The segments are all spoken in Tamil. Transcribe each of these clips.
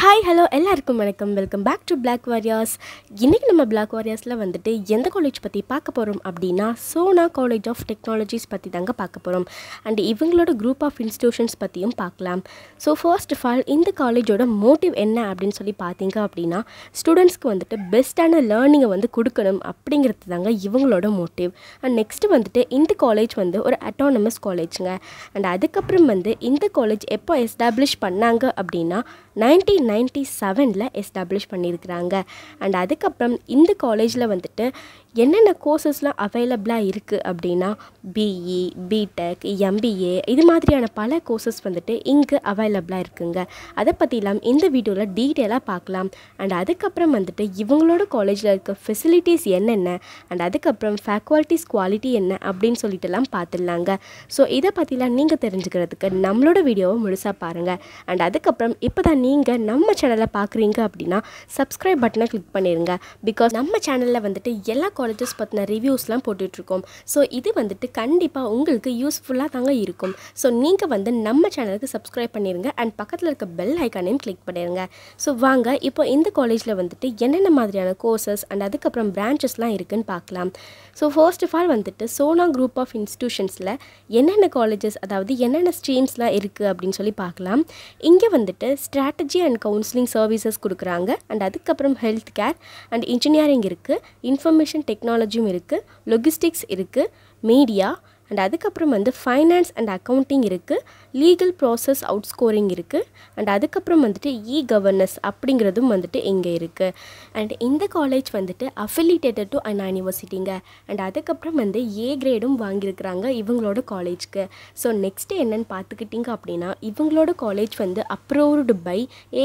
ஹாய் ஹலோ எல்லாருக்கும் வணக்கம் welcome back to Black warriors இன்றைக்கி நம்ம Black வாரியர்ஸில் வந்துட்டு எந்த காலேஜ் பற்றி பார்க்க போகிறோம் அப்படின்னா சோனா காலேஜ் ஆஃப் டெக்னாலஜிஸ் பற்றி தாங்க பார்க்க போகிறோம் அண்ட் இவங்களோட குரூப் ஆஃப் இன்ஸ்டியூஷன்ஸ் பற்றியும் பார்க்கலாம் ஸோ ஃபர்ஸ்ட் ஆஃப் ஆல் இந்த காலேஜோட மோட்டிவ் என்ன அப்படின்னு சொல்லி பார்த்தீங்க அப்படின்னா ஸ்டூடெண்ட்ஸ்க்கு வந்துட்டு பெஸ்ட்டான லேர்னிங்கை வந்து கொடுக்கணும் அப்படிங்கிறது தாங்க இவங்களோட மோட்டிவ் அண்ட் நெக்ஸ்ட்டு வந்துட்டு இந்த காலேஜ் வந்து ஒரு அட்டானமஸ் காலேஜுங்க அண்ட் அதுக்கப்புறம் வந்து இந்த காலேஜ் எப்போ எஸ்டாப்ளிஷ் பண்ணாங்க அப்படின்னா நைன்டீன் நைன்டி செவனில் எஸ்டாப்ளிஷ் பண்ணியிருக்கிறாங்க அண்ட் அதுக்கப்புறம் இந்த காலேஜில் வந்துட்டு என்னென்ன கோர்சஸ்லாம் அவைலபிளாக இருக்குது அப்படின்னா பிஇ பிடெக் எம்பிஏ இது மாதிரியான பல கோர்சஸ் வந்துட்டு இங்கே அவைலபிளாக இருக்குங்க அதை பற்றிலாம் இந்த வீடியோவில் டீட்டெயிலாக பார்க்கலாம் அண்ட் அதுக்கப்புறம் வந்துட்டு இவங்களோட காலேஜில் இருக்க ஃபெசிலிட்டிஸ் என்னென்ன அண்ட் அதுக்கப்புறம் ஃபேக்கல்ட்டிஸ் குவாலிட்டி என்ன அப்படின்னு சொல்லிட்டுலாம் பார்த்துடலாங்க ஸோ இதை பற்றிலாம் நீங்கள் தெரிஞ்சுக்கிறதுக்கு நம்மளோட வீடியோவை முழுசாக பாருங்கள் அண்ட் அதுக்கப்புறம் இப்போ தான் நீங்கள் நம்ம சேனலை பார்க்குறீங்க அப்படின்னா சப்ஸ்கிரைப் பட்டனை கிளிக் பண்ணிடுங்க பிகாஸ் நம்ம சேனலில் வந்துட்டு எல்லா காலேஜஸ் பற்றின ரிவ்யூஸ்லாம் போட்டுட்ருக்கோம் ஸோ இது வந்துட்டு கண்டிப்பாக உங்களுக்கு யூஸ்ஃபுல்லாக தாங்க இருக்கும் ஸோ நீங்கள் வந்து நம்ம சேனலுக்கு சப்ஸ்கிரைப் பண்ணிடுங்க அண்ட் பக்கத்தில் இருக்க பெல் ஐக்கானையும் கிளிக் பண்ணிடுங்க ஸோ வாங்க இப்போ இந்த காலேஜில் வந்துட்டு என்னென்ன மாதிரியான கோர்சஸ் அண்ட் அதுக்கப்புறம் பிரான்ச்சஸ்லாம் இருக்குன்னு பார்க்கலாம் ஸோ ஃபர்ஸ்ட் ஆஃப் ஆல் வந்துட்டு சோனா குரூப் ஆஃப் இன்ஸ்டியூஷன்ஸில் என்னென்ன காலேஜஸ் அதாவது என்னென்ன ஸ்ட்ரீம்ஸ்லாம் இருக்குது அப்படின்னு சொல்லி பார்க்கலாம் இங்கே வந்துட்டு ஸ்ட்ராட்டஜி அண்ட் கவுன்சிலிங் சர்வீசஸ் கொடுக்குறாங்க அண்ட் அதுக்கப்புறம் ஹெல்த் கேர் அண்ட் இன்ஜினியரிங் இருக்குது இன்ஃபர்மேஷன் டெக்னாலஜியும் இருக்குது லொகிஸ்டிக்ஸ் இருக்குது மீடியா அண்ட் அதுக்கப்புறம் வந்து ஃபைனான்ஸ் அண்ட் அக்கௌண்டிங் இருக்குது லீகல் ப்ராசஸ் அவுட் ஸ்கோரிங் இருக்குது அண்ட் அதுக்கப்புறம் வந்துட்டு இ கவர்னஸ் அப்படிங்கிறதும் வந்துட்டு இங்கே இருக்குது அண்ட் இந்த காலேஜ் வந்துட்டு அஃபிலிட்டேட்டட் டு அண்ணா யூனிவர்சிட்டிங்க அண்ட் அதுக்கப்புறம் வந்து ஏ கிரேடும் வாங்கியிருக்கிறாங்க இவங்களோட காலேஜ்க்கு ஸோ நெக்ஸ்ட்டு என்னன்னு பார்த்துக்கிட்டிங்க அப்படின்னா இவங்களோட காலேஜ் வந்து அப்ரூவ்டு பை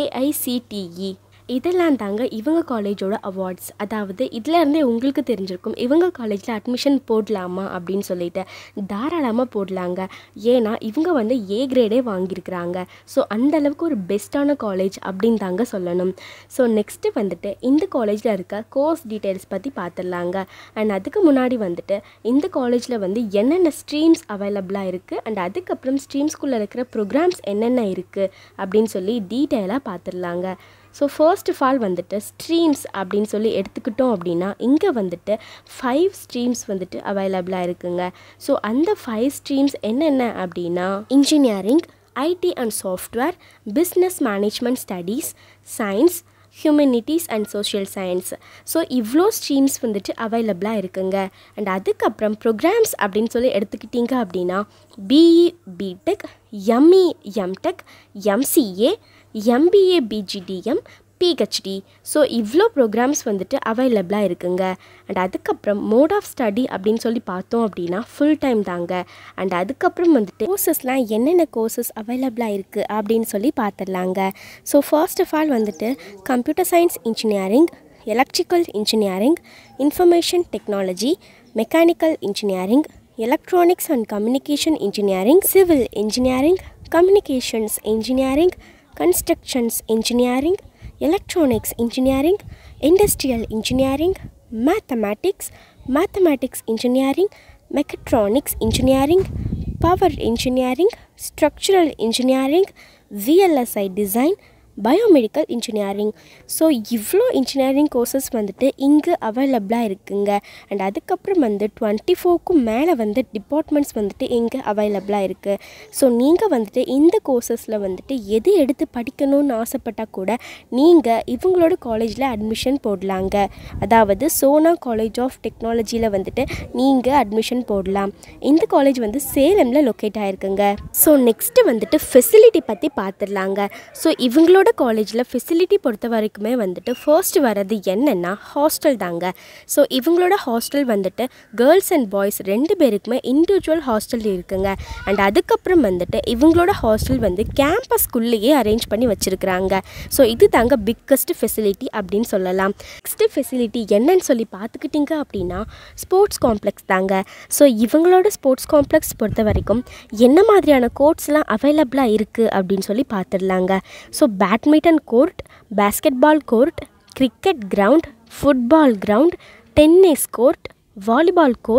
ஏஐசிடிஇ இதெல்லாம் தாங்க இவங்க காலேஜோட அவார்ட்ஸ் அதாவது இதுலேருந்தே உங்களுக்கு தெரிஞ்சிருக்கும் இவங்க காலேஜில் அட்மிஷன் போடலாமா அப்படின்னு சொல்லிட்டு தாராளமாக போடலாங்க ஏன்னா இவங்க வந்து ஏ கிரேடே வாங்கியிருக்கிறாங்க ஸோ அந்த அளவுக்கு ஒரு பெஸ்ட்டான காலேஜ் அப்படின்னு தாங்க சொல்லணும் ஸோ நெக்ஸ்ட்டு வந்துட்டு இந்த காலேஜில் இருக்க கோர்ஸ் டீட்டெயில்ஸ் பற்றி பார்த்துடலாங்க அண்ட் அதுக்கு முன்னாடி வந்துட்டு இந்த காலேஜில் வந்து என்னென்ன ஸ்ட்ரீம்ஸ் அவைலபிளாக இருக்குது அண்ட் அதுக்கப்புறம் ஸ்ட்ரீம்ஸ்குள்ளே இருக்கிற ப்ரோக்ராம்ஸ் என்னென்ன இருக்குது அப்படின்னு சொல்லி டீட்டெயிலாக பார்த்துடலாங்க ஸோ ஃபர்ஸ்ட் ஆஃப் ஆல் வந்துட்டு ஸ்ட்ரீம்ஸ் அப்படின்னு சொல்லி எடுத்துக்கிட்டோம் அப்படின்னா இங்கே வந்துட்டு ஃபைவ் ஸ்ட்ரீம்ஸ் வந்துட்டு அவைலபிளாக இருக்குங்க ஸோ அந்த ஃபைவ் ஸ்ட்ரீம்ஸ் என்னென்ன அப்படின்னா engineering IT and software business management studies science humanities and social science so இவ்வளோ ஸ்ட்ரீம்ஸ் வந்துட்டு அவைலபிளாக இருக்குங்க அண்ட் அதுக்கப்புறம் ப்ரோக்ராம்ஸ் அப்படின்னு சொல்லி எடுத்துக்கிட்டிங்க அப்படின்னா BE BTech ME MTech MCA MBA PGDM PhD so இவ்வளோ ப்ரோக்ராம்ஸ் வந்துட்டு அவைலபிளாக இருக்குங்க அண்ட் அதுக்கப்புறம் மோட் ஆஃப் ஸ்டடி அப்படின்னு சொல்லி பார்த்தோம் அப்படின்னா ஃபுல் டைம் தாங்க அண்ட் அதுக்கப்புறம் வந்துட்டு கோர்சஸ்லாம் என்னென்ன கோர்சஸ் அவைலபிளாக இருக்குது அப்படின்னு சொல்லி பார்த்துடலாங்க ஸோ ஃபர்ஸ்ட் ஆஃப் ஆல் வந்துட்டு computer science engineering electrical engineering information technology mechanical engineering electronics and communication engineering civil engineering communications engineering constructions engineering electronics engineering industrial engineering mathematics mathematics engineering mechatronics engineering power engineering structural engineering VLSI design biomedical engineering so இவ்வளோ இன்ஜினியரிங் கோர்சஸ் வந்துட்டு இங்கே அவைலபிளாக இருக்குங்க அண்ட் அதுக்கப்புறம் வந்து டுவெண்ட்டி ஃபோர்க்கும் மேலே வந்து டிபார்ட்மெண்ட்ஸ் வந்துட்டு இங்கே அவைலபிளாக இருக்குது ஸோ நீங்கள் வந்துட்டு இந்த கோர்சஸில் வந்துட்டு எது எடுத்து படிக்கணும்னு ஆசைப்பட்டால் கூட நீங்கள் இவங்களோட காலேஜில் அட்மிஷன் போடலாங்க அதாவது சோனா காலேஜ் ஆஃப் டெக்னாலஜியில் வந்துட்டு நீங்கள் அட்மிஷன் போடலாம் இந்த காலேஜ் வந்து சேலமில் லொக்கேட் ஆகிருக்குங்க ஸோ நெக்ஸ்ட்டு வந்துட்டு ஃபெசிலிட்டி பற்றி பார்த்துடலாங்க ஸோ இவங்களோட என்னோட காலேஜில் ஃபெசிலிட்டி பொறுத்த வரைக்குமே வந்துட்டு ஃபர்ஸ்ட் வர்றது என்னென்னா ஹாஸ்டல் தாங்க ஸோ இவங்களோட ஹாஸ்டல் வந்துட்டு கேர்ள்ஸ் அண்ட் பாய்ஸ் ரெண்டு பேருக்குமே இண்டிவிஜுவல் ஹாஸ்டல் இருக்குங்க அண்ட் அதுக்கப்புறம் வந்துட்டு இவங்களோட ஹாஸ்டல் வந்து கேம்பஸ்குள்ளேயே அரேஞ்ச் பண்ணி வச்சுருக்குறாங்க ஸோ இது தாங்க பிக்கஸ்ட் ஃபெசிலிட்டி அப்படின்னு சொல்லலாம் நெக்ஸ்ட்டு ஃபெசிலிட்டி என்னன்னு சொல்லி பார்த்துக்கிட்டிங்க அப்படின்னா ஸ்போர்ட்ஸ் காம்ப்ளெக்ஸ் தாங்க ஸோ இவங்களோட ஸ்போர்ட்ஸ் காம்ப்ளெக்ஸ் பொறுத்த வரைக்கும் என்ன மாதிரியான கோர்ட்ஸ்லாம் அவைலபிளாக இருக்குது அப்படின்னு சொல்லி பார்த்துடலாங்க so badminton court basketball court cricket ground football ground tennis court volleyball court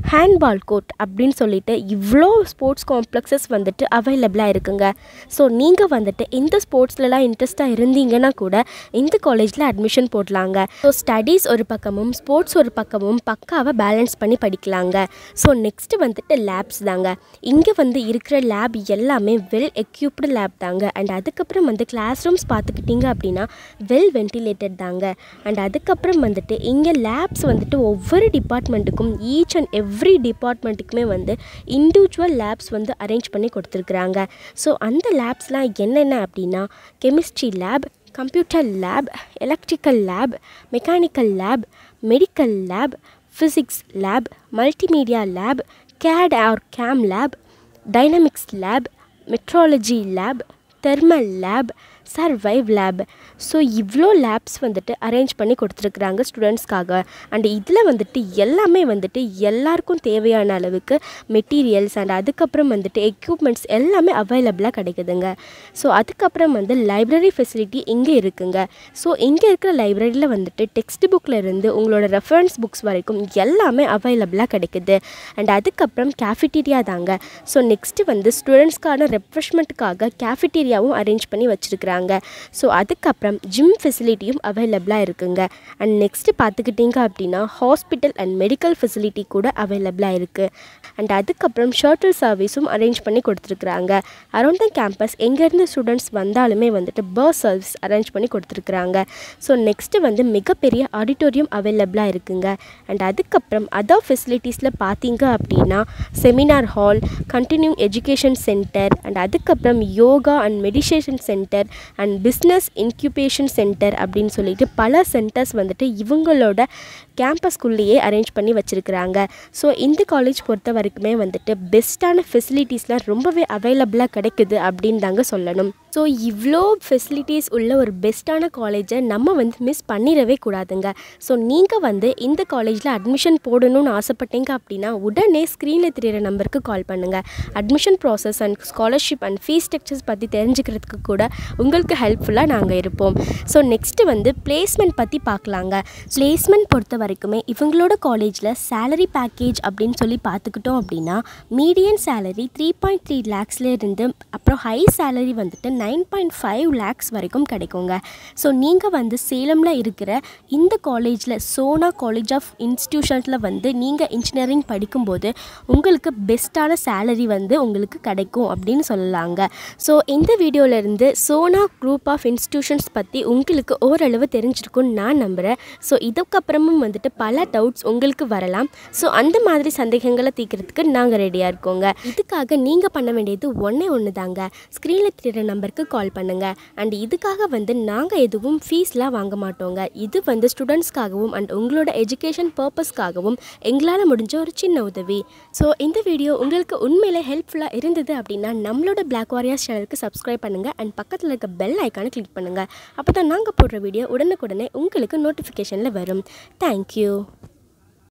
handball court அப்படின்னு சொல்லிட்டு இவ்வளோ ஸ்போர்ட்ஸ் காம்ப்ளெக்ஸஸ் வந்துட்டு அவைலபிளாக இருக்குங்க ஸோ நீங்கள் வந்துட்டு இந்த ஸ்போர்ட்ஸ்லலாம் இன்ட்ரெஸ்ட்டாக இருந்தீங்கன்னா கூட இந்த காலேஜில் அட்மிஷன் போடலாங்க ஸோ ஸ்டடீஸ் ஒரு பக்கமும் ஸ்போர்ட்ஸ் ஒரு பக்கமும் பக்காவாக பேலன்ஸ் பண்ணி படிக்கலாங்க ஸோ நெக்ஸ்ட்டு வந்துட்டு லேப்ஸ் தாங்க இங்கே வந்து இருக்கிற லேப் எல்லாமே வெல் எக்யூப்டு லேப் தாங்க அண்ட் அதுக்கப்புறம் வந்து கிளாஸ் ரூம்ஸ் பார்த்துக்கிட்டிங்க அப்படின்னா வெல் வென்டிலேட்டட் தாங்க அண்ட் அதுக்கப்புறம் வந்துட்டு இங்கே லேப்ஸ் வந்துட்டு ஒவ்வொரு டிபார்ட்மெண்ட்டுக்கும் ஈச் அண்ட் எவ்ரி டிபார்ட்மெண்ட்டுக்குமே வந்து இண்டிவிஜுவல் லேப்ஸ் வந்து அரேஞ்ச் பண்ணி கொடுத்துருக்குறாங்க ஸோ அந்த லேப்ஸ்லாம் என்னென்ன அப்படின்னா chemistry lab computer lab electrical lab mechanical lab medical lab physics lab multimedia lab CAD or CAM lab dynamics lab metrology lab thermal lab survey lab so இவ்வளோ லேப்ஸ் வந்துட்டு அரேஞ்ச் பண்ணி கொடுத்துருக்குறாங்க ஸ்டூடெண்ட்ஸ்க்காக அண்ட் இதில் வந்துட்டு எல்லாமே வந்துட்டு எல்லாருக்கும் தேவையான அளவுக்கு மெட்டீரியல்ஸ் அண்ட் அதுக்கப்புறம் வந்துட்டு எக்யூப்மெண்ட்ஸ் எல்லாமே அவைலபிளாக கிடைக்குதுங்க ஸோ அதுக்கப்புறம் வந்து லைப்ரரி ஃபெசிலிட்டி இங்கே இருக்குங்க ஸோ இங்கே இருக்கிற லைப்ரரியில் வந்துட்டு டெக்ஸ்ட் புக்கில் இருந்து உங்களோட ரெஃபரன்ஸ் புக்ஸ் வரைக்கும் எல்லாமே அவைலபிளாக கிடைக்குது அண்ட் அதுக்கப்புறம் கேஃபிட்டீரியா தாங்க ஸோ நெக்ஸ்ட்டு வந்து ஸ்டூடெண்ட்ஸ்க்கான ரெஃப்ரெஷ்மெண்ட்டுக்காக கேஃபிட்டீரியாவும் அரேஞ்ச் பண்ணி வச்சுருக்குறாங்க ஸோ அதுக்கப்புறம் ஜிம் ஃபெசிலிட்டியும் அவைலபிளாக இருக்குங்க அண்ட் நெக்ஸ்ட்டு பார்த்துக்கிட்டிங்க அப்படின்னா ஹாஸ்பிட்டல் அண்ட் மெடிக்கல் ஃபெசிலிட்டி கூட அவைலபிளாக இருக்குது அண்ட் அதுக்கப்புறம் ஷர்ட்டில் சர்வீஸும் அரேஞ்ச் பண்ணி கொடுத்துருக்குறாங்க அரௌண்ட் த கேம்பஸ் எங்கேருந்து ஸ்டூடெண்ட்ஸ் வந்தாலுமே வந்துட்டு பஸ் சர்வீஸ் அரேஞ்ச் பண்ணி கொடுத்துருக்குறாங்க ஸோ நெக்ஸ்ட்டு வந்து மிகப்பெரிய ஆடிட்டோரியம் அவைலபிளாக இருக்குங்க அண்ட் அதுக்கப்புறம் அதர் ஃபெசிலிட்டிஸில் பார்த்தீங்க அப்படின்னா seminar hall continue education centre and அதுக்கப்புறம் yoga and meditation centre and business incubation centre அப்படின்னு சொல்லிட்டு பல சென்டர்ஸ் வந்துட்டு இவங்களோட கேம்பஸ்குள்ளேயே அரேஞ்ச் பண்ணி வச்சுருக்குறாங்க ஸோ இந்த காலேஜ் பொறுத்த வரைக்குமே வந்துட்டு பெஸ்ட்டான ஃபெசிலிட்டிஸ்லாம் ரொம்பவே அவைலபிளாக கிடைக்குது அப்படின்னு தாங்க சொல்லணும் ஸோ இவ்வளோ ஃபெசிலிட்டிஸ் உள்ள ஒரு பெஸ்ட்டான காலேஜை நம்ம வந்து மிஸ் பண்ணிடவே கூடாதுங்க ஸோ நீங்கள் வந்து இந்த காலேஜில் அட்மிஷன் போடணும்னு ஆசைப்பட்டீங்க அப்படின்னா உடனே ஸ்க்ரீனில் தெரியிற நம்பருக்கு கால் பண்ணுங்கள் admission process and scholarship and fees structures பற்றி தெரிஞ்சுக்கிறதுக்கு கூட உங்களுக்கு ஹெல்ப்ஃபுல்லாக நாங்கள் இருப்போம் ஸோ நெக்ஸ்ட்டு வந்து பிளேஸ்மெண்ட் பற்றி பார்க்கலாங்க பிளேஸ்மெண்ட் பொறுத்த வரைக்குமே இவங்களோட காலேஜில் சேலரி பேக்கேஜ் அப்படின்னு சொல்லி பார்த்துக்கிட்டோம் அப்படின்னா median salary three point three லேக்ஸ்லேருந்து அப்புறம் ஹை சேலரி வந்துட்டு நைன் பாயிண்ட் ஃபைவ் லேக்ஸ் வரைக்கும் கிடைக்குங்க ஸோ நீங்கள் வந்து சேலமில் இருக்கிற இந்த காலேஜில் சோனா காலேஜ் ஆஃப் இன்ஸ்டியூஷன்ஸில் வந்து நீங்கள் இன்ஜினியரிங் படிக்கும்போது உங்களுக்கு பெஸ்ட்டான சேலரி வந்து உங்களுக்கு கிடைக்கும் அப்படின்னு சொல்லலாங்க ஸோ இந்த வீடியோவிலேருந்து சோனா குரூப் ஆஃப் இன்ஸ்டியூஷன்ஸ் பற்றி உங்களுக்கு ஓரளவு தெரிஞ்சிருக்கும்னு நான் நம்புகிறேன் ஸோ இதுக்கப்புறமும் வந்துட்டு பல டவுட்ஸ் உங்களுக்கு வரலாம் ஸோ அந்த மாதிரி சந்தேகங்களை தீர்க்கறதுக்கு நாங்கள் ரெடியாக இருக்கோங்க இதுக்காக நீங்கள் பண்ண வேண்டியது ஒன்றே ஒன்று தாங்க ஸ்க்ரீனில் தெரியுற நம்பருக்கு கால் பண்ணுங்கள் அண்ட் இதுக்காக வந்து நாங்கள் எதுவும் ஃபீஸ்லாம் வாங்க மாட்டோங்க இது வந்து ஸ்டூடெண்ட்ஸ்க்காகவும் அண்ட் உங்களோட எஜுகேஷன் பர்பஸ்க்காகவும் எங்களால் முடிஞ்ச ஒரு சின்ன உதவி ஸோ இந்த வீடியோ உங்களுக்கு உண்மையிலே ஹெல்ப்ஃபுல்லாக இருந்தது அப்படின்னா நம்மளோட பிளாக் வாரியர்ஸ் சேனலுக்கு சப்ஸ்கிரைப் பண்ணுங்கள் அண்ட் பக்கத்தில் இருக்க பெல் ஐக்கானை கிளிக் பண்ணுங்கள் அப்போ தான் நாங்கள் போடுற வீடியோ உடனுக்குடனே உங்களுக்கு நோட்டிஃபிகேஷனில் வரும் தேங்க்யூ